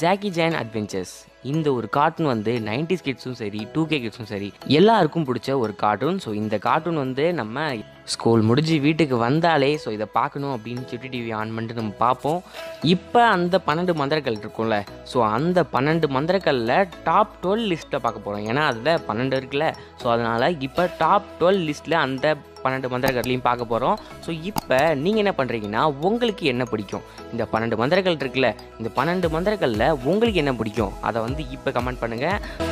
Jackie Chan adventures இந்த ஒரு cartoon வந்து நைன்டிஸ் கிட்ஸும் சரி டூ கே கிட்ஸும் சரி எல்லாருக்கும் பிடிச்ச ஒரு கார்ட்டூன் ஸோ இந்த கார்ட்டூன் வந்து நம்ம ஸ்கூல் முடிஞ்சு வீட்டுக்கு வந்தாலே ஸோ இதை பார்க்கணும் அப்படின்னு சுட்டி டிவி ஆன் பண்ணிட்டு நம்ம பார்ப்போம் இப்போ அந்த பன்னெண்டு மந்திரங்கள் இருக்கும்ல ஸோ அந்த பன்னெண்டு மந்திரங்களில் டாப் டுவெல் லிஸ்ட்டில் பார்க்க போகிறோம் ஏன்னா அதில் பன்னெண்டு இருக்குல்ல ஸோ அதனால் இப்போ டாப் டுவெல் லிஸ்ட்டில் அந்த பன்னெண்டு மந்திரங்கள்லையும் பார்க்க போகிறோம் ஸோ இப்போ நீங்கள் என்ன பண்ணுறீங்கன்னா உங்களுக்கு என்ன பிடிக்கும் இந்த பன்னெண்டு மந்திரங்கள் இருக்குல்ல இந்த பன்னெண்டு மந்திரங்களில் உங்களுக்கு என்ன பிடிக்கும் அதை வந்து இப்போ கமெண்ட் பண்ணுங்கள்